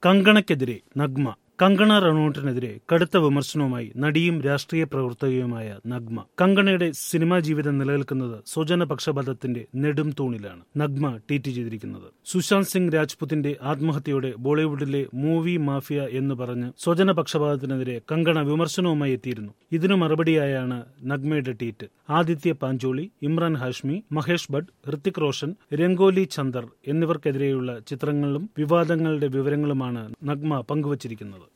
കങ്കണയ്ക്കെതിരെ നഗ്മ കങ്കണ റണോട്ടിനെതിരെ കടുത്ത വിമർശനവുമായി നടിയും രാഷ്ട്രീയ പ്രവർത്തകയുമായ നഗ്മ കങ്കണയുടെ സിനിമാ ജീവിതം നിലനിൽക്കുന്നത് സ്വജന പക്ഷപാതത്തിന്റെ നെടും തൂണിലാണ് നഗ്മ ട്വീറ്റ് ചെയ്തിരിക്കുന്നത് സുശാന്ത് സിംഗ് രാജ്പുത്തിന്റെ ആത്മഹത്യയോടെ ബോളിവുഡിലെ മൂവി മാഫിയ എന്ന് പറഞ്ഞ് സ്വജന പക്ഷപാതത്തിനെതിരെ കങ്കണ വിമർശനവുമായി എത്തിയിരുന്നു ഇതിനു മറുപടിയായാണ് നഗ്മയുടെ ട്വീറ്റ് ആദിത്യ പാഞ്ചോളി ഇമ്രാൻ ഹാഷ്മി മഹേഷ് ഭട്ട് ഹൃത്തിക് റോഷൻ രംഗോലി ചന്ദർ എന്നിവർക്കെതിരെയുള്ള ചിത്രങ്ങളും വിവാദങ്ങളുടെ വിവരങ്ങളുമാണ് നഗ്മ പങ്കുവച്ചിരിക്കുന്നത്